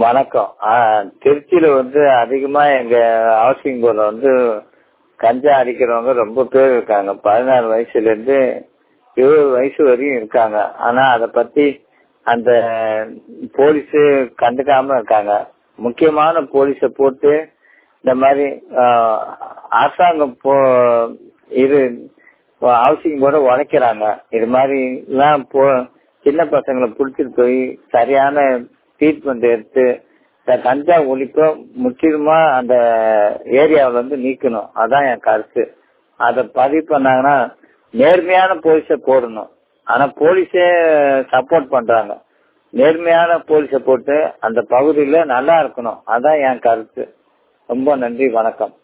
வணக்கம் ஆ, திருச்சியில வந்து அதிகமா எங்க ஹவுசிங் போர்டுல வந்து கஞ்சா அடிக்கிறவங்க ரொம்ப பேர் இருக்காங்க பதினாறு வயசுல இருந்து இருபது வயசு வரையும் இருக்காங்க ஆனா அத பத்தி அந்த போலீஸ் கண்டுக்காம இருக்காங்க முக்கியமான போலீஸ போட்டு இந்த மாதிரி ஆ, அரசாங்கம் போ இது ஹவுசிங் போர்டை உடைக்கிறாங்க இது மாதிரி எல்லாம் போ சின்ன பசங்களை புடிச்சிட்டு போய் சரியான ட்ரீட்மெண்ட் எடுத்து இந்த கஞ்சா ஒழிப்ப முற்றிலுமா அந்த ஏரியாவுல இருந்து நீக்கணும் அதான் என் கருத்து அத பதிவு பண்ணாங்கன்னா நேர்மையான போலீஸ போடணும் ஆனா போலீஸே சப்போர்ட் பண்றாங்க நேர்மையான போலீஸ போட்டு அந்த பகுதியில நல்லா இருக்கணும் அதான் என் கருத்து ரொம்ப நன்றி வணக்கம்